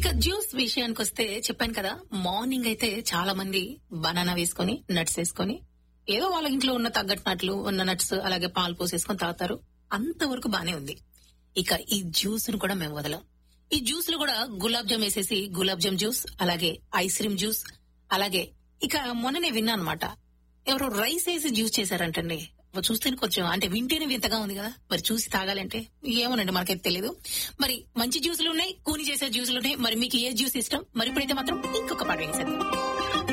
ఇక జ్యూస్ విషయానికి వస్తే చెప్పాను కదా మార్నింగ్ అయితే చాలా మంది బనానా వేసుకొని నట్స్ వేసుకొని ఏదో వాళ్ళ ఇంట్లో ఉన్న తగ్గట్టు నట్లు ఉన్న నట్స్ అలాగే పాలు పోసేసుకొని తాగుతారు అంతవరకు బానే ఉంది ఇక ఈ జ్యూస్ ను కూడా మేము వదలం ఈ జ్యూస్ లో కూడా గులాబ్ జామ్ వేసేసి గులాబ్ జామ్ జ్యూస్ అలాగే ఐస్ క్రీమ్ జ్యూస్ అలాగే ఇక మొన్ననే విన్నా అనమాట ఎవరో రైస్ వేసి జ్యూస్ చేశారంటండి చూస్తే కొంచెం అంటే వింటేనే వింతగా ఉంది కదా మరి చూసి తాగాలంటే ఏమోనండి మనకైతే తెలియదు మరి మంచి జ్యూసులు ఉన్నాయి కూని చేసే జ్యూసులు ఉన్నాయి మరి మీకు ఏ జ్యూస్ ఇష్టం మరి ఇప్పుడైతే మాత్రం ఇంకొక పాట వేసేది